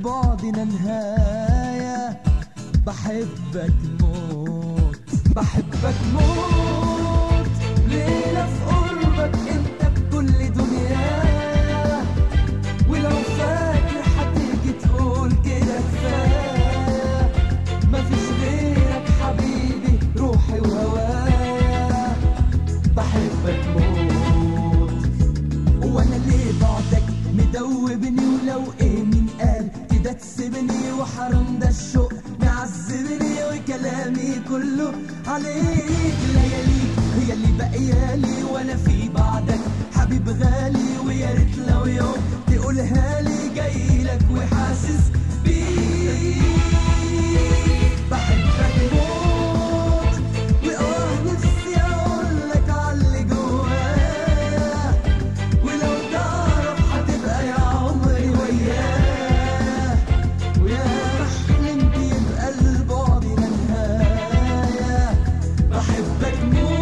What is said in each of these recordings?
لبعدنا نهاية بحبك موت بحبك موت ليلة في قربك انت بكل دنيايا ولو فاكر هتيجي تقول كده كفاية مفيش غيرك حبيبي روحي وهوايا بحبك موت وانا ليه بعدك مدوبني ولو ايه مين قال كده تسيبني وحرام ده الشوق معذبني وكلامي كله عليك لياليك هي اللي باقيالي وانا في بعدك حبيب غالي ويا ريت لو يوم تقولها لي جايلك وحاسس بيك بحبك موت واه نفسي اقولك عاللي جوايا ولو تعرف هتبقى يا عمري وياه ويا ما حلمت يبقى لبعدنا نهاية بحبك موت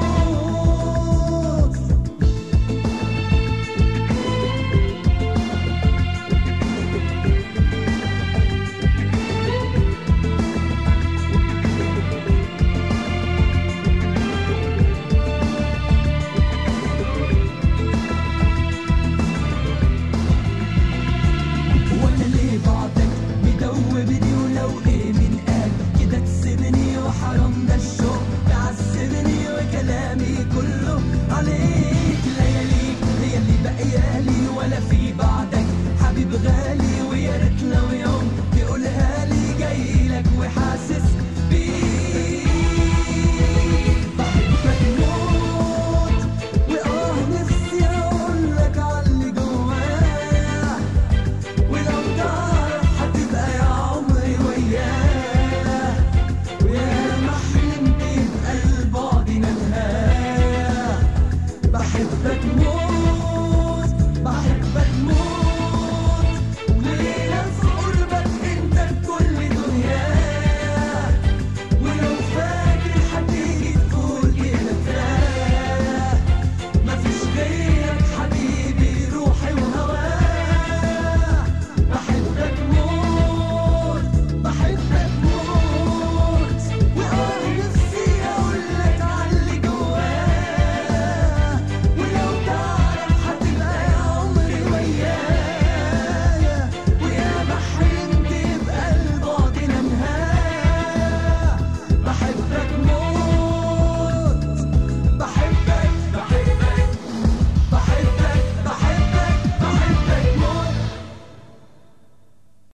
وانا ليه بعدك مدوبني ولو ايه من قال كده تسيبني وحرام ده الشوق تعذبني وكلامي كله عليك